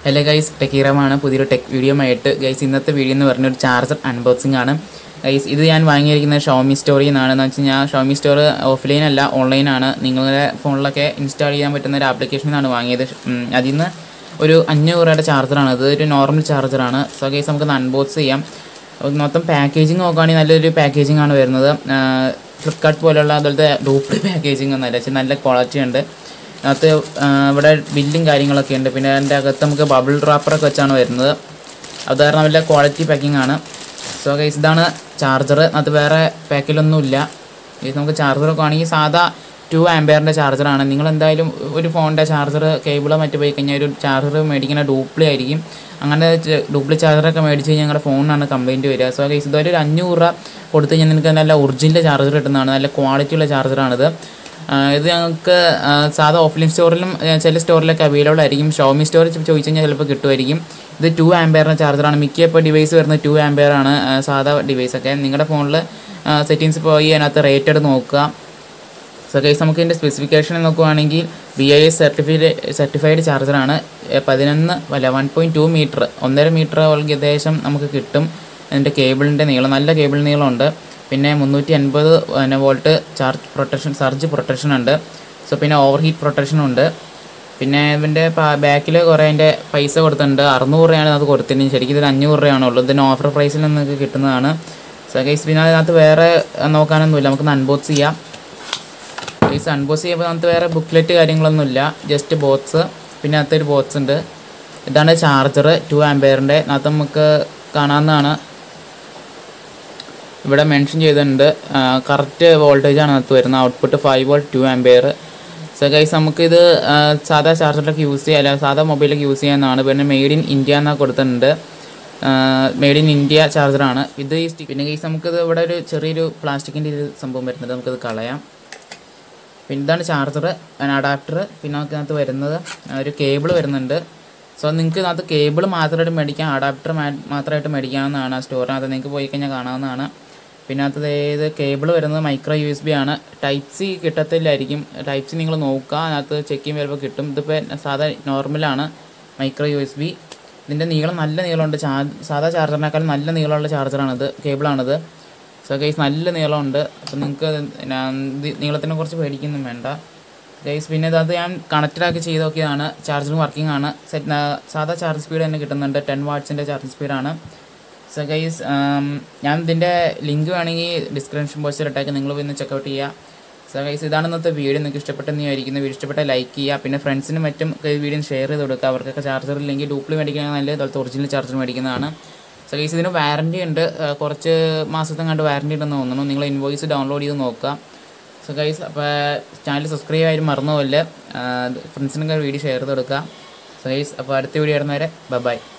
hello guys ടെക്കീറമാണ് പുതിയൊരു tech video ആയിട്ട് ഗൈസ് ഇന്നത്തെ വീഡിയോ എന്ന് പറഞ്ഞൊരു ചാർജർ അൺബോക്സിംഗ് ആണ് ഗൈസ് ഇത് ഞാൻ വാങ്ങിയിരിക്കുന്നത് ഷോമി സ്റ്റോറിൽ നിന്നാണ് എന്ന് വെച്ച് കഴിഞ്ഞാൽ ഷോമി സ്റ്റോർ ഓഫ്ലൈൻ അല്ല ഓൺലൈനാണ് നിങ്ങളുടെ ഫോണിലൊക്കെ ഇൻസ്റ്റാൾ ചെയ്യാൻ പറ്റുന്ന ഒരു ആപ്ലിക്കേഷനിൽ നിന്നാണ് വാങ്ങിയത് ഉം, അതിൽ നിന്ന് ഒരു അഞ്ഞൂറ് രൂപയുടെ ചാർജറാണ് ഇത് ഒരു നോർമൽ ചാർജറാണ് സോ ഗൈസ് നമുക്ക് അൺബോക്സ് ചെയ്യാം അപ്പോൾ മൊത്തം പാക്കേജിങ് നോക്കുകയാണെങ്കിൽ നല്ലൊരു പാക്കേജിംഗ് ആണ് വരുന്നത് ഫ്ലിപ്കാർട്ട് പോലുള്ള അതുപോലത്തെ ഡൂപ്ലി പാക്കേജിംഗ് ഒന്നുമല്ല പക്ഷേ നല്ല ക്വാളിറ്റി ഉണ്ട് അതിനകത്ത് ആ, ഇവിടെ ബില്ലും കാര്യങ്ങളൊക്കെ ഉണ്ട് പിന്നെ അതിൻ്റെ അകത്ത് നമുക്ക് ബബിൾ റാപ്പറൊക്കെ വെച്ചാണ് വരുന്നത് അത് കാരണം നല്ല ക്വാളിറ്റി പാക്കിംഗ് ആണ് സോ ഗൈസ് ഇതാണ് ചാർജർ അത് വേറെ പാക്കിലൊന്നുമില്ല ഇത് നമുക്ക് ചാർജറൊക്കെ ആണെങ്കിൽ സാധാ ടു ആംബിയറിൻ്റെ ചാർജറാണ് നിങ്ങൾ എന്തായാലും ഒരു ഫോണിൻ്റെ ചാർജർ കേബിളോ മറ്റു പോയി കഴിഞ്ഞാൽ ഒരു ചാർജർ മേടിക്കുന്ന ഡൂപ്ലി ആയിരിക്കും അങ്ങനെ ഡൂപ്ലി ചാർജറൊക്കെ മേടിച്ച് കഴിഞ്ഞാൽ ഞങ്ങളുടെ ഫോണിനാണ് കംപ്ലയിൻറ്റ് വരിക സോ ഗൈസ് ഇതുവരെ ഒരു അഞ്ഞൂറ് രൂപ കൊടുത്ത് കഴിഞ്ഞാൽ നിങ്ങൾക്ക് നല്ല ഒറിജിനൽ ചാർജർ കിട്ടുന്നതാണ് നല്ല ക്വാളിറ്റിയുള്ള ചാർജറാണിത് ആഹ് ഇത് ഞങ്ങൾക്ക് ആഹ് സാധാ ഓഫ്ലൈൻ സ്റ്റോറിലും ആഹ് ചില സ്റ്റോറിലൊക്കെ അവൈലബിൾ ആയിരിക്കും ഷോമി സ്റ്റോറിൽ ചോദിച്ചു കഴിഞ്ഞാൽ ചിലപ്പോൾ കിട്ടുമായിരിക്കും ഇത് ടു ആംബിയറിൻ്റെ ചാർജറാണ് മിക്ക ഇപ്പോൾ ഡിവൈസ് വരുന്നത് ടു ആംബിയർ ആണ് ആഹ് സാധാ ഡിവൈസൊക്കെ നിങ്ങളുടെ ഫോണിൽ സെറ്റിങ്സ് പോയി അതിനകത്ത് റേറ്റഡ് നോക്കുക സോ ഗൈസ് നമുക്ക് ഇതിൻ്റെ സ്പെസിഫിക്കേഷൻ നോക്കുവാണെങ്കിൽ B I S certified certified ചാർജറാണ് പതിനൊന്ന് അല്ല വൺ പോയിൻറ്റ് ടു മീറ്റർ ഒന്നര മീറ്റർ ഏകദേശം നമുക്ക് കിട്ടും അതിൻ്റെ കേബിളിൻ്റെ നീളം നല്ല കേബിൾ നീളമുണ്ട് പിന്നെ മുന്നൂറ്റി അൻപത് volt charge protection surge protection ഉണ്ട് സോ പിന്നെ ഓവർ ഹീറ്റ് പ്രൊട്ടക്ഷനും ഉണ്ട് പിന്നെ ഇതിൻ്റെ ബാക്കിൽ കുറേ അതിൻ്റെ പൈസ കൊടുത്തിട്ടുണ്ട് അറുന്നൂറ് രൂപയാണ് അത് കൊടുത്തിട്ടുണ്ട് ശരിക്കും ഇതിൽ അഞ്ഞൂറ് രൂപയാണ് ഉള്ളത് ഇതിന് ഓഫർ പ്രൈസിൽ നിങ്ങൾക്ക് കിട്ടുന്നതാണ് സോ ഗൈസ് പിന്നെ അതിനകത്ത് വേറെ നോക്കാനൊന്നുമില്ല നമുക്ക് അൺബോക്സ് ചെയ്യാം ഗൈസ് അൺബോക്സ് ചെയ്യുമ്പോൾ നമുക്ക് വേറെ ബുക്ക്ലെറ്റ് കാര്യങ്ങളൊന്നുമില്ല ജസ്റ്റ് ബോക്സ് പിന്നെ അകത്തൊരു ബോക്സ് ഉണ്ട് ഇതാണ് ചാർജർ ടു ആംബെയറിൻ്റെ അതിനകത്ത് നമുക്ക് കാണാവുന്നതാണ് ഇവിടെ മെൻഷൻ ചെയ്തിട്ടുണ്ട് കറക്റ്റ് വോൾട്ടേജ് ആണ് അതിനകത്ത് വരുന്നത് output five volt two ampere so guys നമുക്കിത് ആ, സാധാ ചാർജറിലൊക്കെ യൂസ് ചെയ്യാം അല്ല സാധാ മൊബൈലൊക്കെ യൂസ് ചെയ്യാവുന്നതാണ് പിന്നെ മെയ്ഡ് ഇൻ ഇന്ത്യ എന്നൊക്കെ കൊടുത്തിട്ടുണ്ട് മെയ്ഡ് ഇൻ ഇന്ത്യ ചാർജറാണ് ഇത് ഈ സ്റ്റി- പിന്നെ ഗൈസ് നമുക്കിത് ഇവിടെ ഒരു ചെറിയൊരു പ്ലാസ്റ്റിക്കിൻ്റെ ഒരു സംഭവം വരുന്നത് നമുക്കിത് കളയാം പിന്നെ ഇതാണ് ചാർജർ അഡാപ്റ്റർ പിന്നെ നമുക്ക് ഇതിനകത്ത് വരുന്നത് ഒരു കേബിൾ വരുന്നുണ്ട് സോ നിങ്ങൾക്ക് ഇതിനകത്ത് കേബിൾ മാത്രമായിട്ട് മേടിക്കാം അഡാപ്റ്റർ മാത്രമായിട്ട് മേടിക്കാവുന്നതാണ് ആ സ്റ്റോറിനകത്ത് നിങ്ങൾക്ക് പോയി കഴിഞ്ഞാൽ കാണാവുന്നതാണ് പിന്നെ അത് ഇത് കേബിൾ വരുന്നത് മൈക്രോ യു എസ് ബി ആണ് ടൈപ്പ് സി കിട്ടത്തില്ലായിരിക്കും ടൈപ്പ് സി നിങ്ങൾ നോക്കുക അതിനകത്ത് ചെക്ക് ചെയ്യുമ്പോൾ ചിലപ്പോൾ കിട്ടും ഇതിപ്പോൾ സാധാ നോർമലാണ് മൈക്രോ യു എസ് ബി ഇതിൻ്റെ നീളം നല്ല നീളമുണ്ട് ചാ സാധാ ചാർജറിനേക്കാളും നല്ല നീളമുള്ള ചാർജറാണിത് കേബിളാണിത് സോ ഗൈസ് നല്ല നീളമുണ്ട് അപ്പോൾ നിങ്ങൾക്ക് നീളത്തിനെ കുറിച്ച് പേടിക്കൊന്നും വേണ്ട ഗൈസ് പിന്നെ ഇത് അത് ഞാൻ കണക്റ്റഡ് ആക്കി ചെയ്ത് നോക്കിയതാണ് ചാർജിങ് വർക്കിംഗ് ആണ് സെറ്റ് സാധാ ചാർജ് സ്പീഡ് തന്നെ കിട്ടുന്നുണ്ട് ടെൻ വാട്ട്സിൻ്റെ ചാർജ് സ്പീഡാണ് സോ ഗൈസ് ഞാൻ ഇതിൻ്റെ ലിങ്ക് വേണമെങ്കിൽ ഡിസ്ക്രിപ്ഷൻ ബോക്സിൽ ഇട്ടേക്ക് നിങ്ങൾ പോയി ചെക്കൗട്ട് ചെയ്യുക സോ ഗൈസ് ഇതാണ് ഇന്നത്തെ വീഡിയോ നിങ്ങൾക്ക് ഇഷ്ടപ്പെട്ടെന്ന് വിചാരിക്കുന്നു വീഡിയോ ഇഷ്ടപ്പെട്ട ലൈക്ക് ചെയ്യുക പിന്നെ ഫ്രണ്ട്സിനും മറ്റും വീഡിയോ ഷെയർ ചെയ്ത് കൊടുക്കുക അവർക്കൊക്കെ ചാർജർ ഇല്ലെങ്കിൽ ഡൂപ്ലി മേടിക്കുകയാണെങ്കിൽ നല്ല അതുപോലത്തെ ഒറിജിനൽ ചാർജർ മേടിക്കുന്നതാണ് സോ ഗൈസ് ഇതിന് വാറൻറ്റി ഉണ്ട് ആ, കുറച്ച് മാസത്തെ കണ്ട് വാറൻറ്റി ഉണ്ടെന്ന് തോന്നുന്നു നിങ്ങൾ ഇൻവോയ്സ് ഡൗൺലോഡ് ചെയ്ത് നോക്കുക സോ ഗൈസ് അപ്പോൾ ചാനൽ സബ്സ്ക്രൈബ് ആയാലും മറന്നു പോലെ ഫ്രണ്ട്സിനൊക്കെ വീഡിയോ ഷെയർ ചെയ്ത് കൊടുക്കുക സോ ഗൈസ് അപ്പോൾ അടുത്ത വീഡിയോ വരുന്നവരെ ബൈ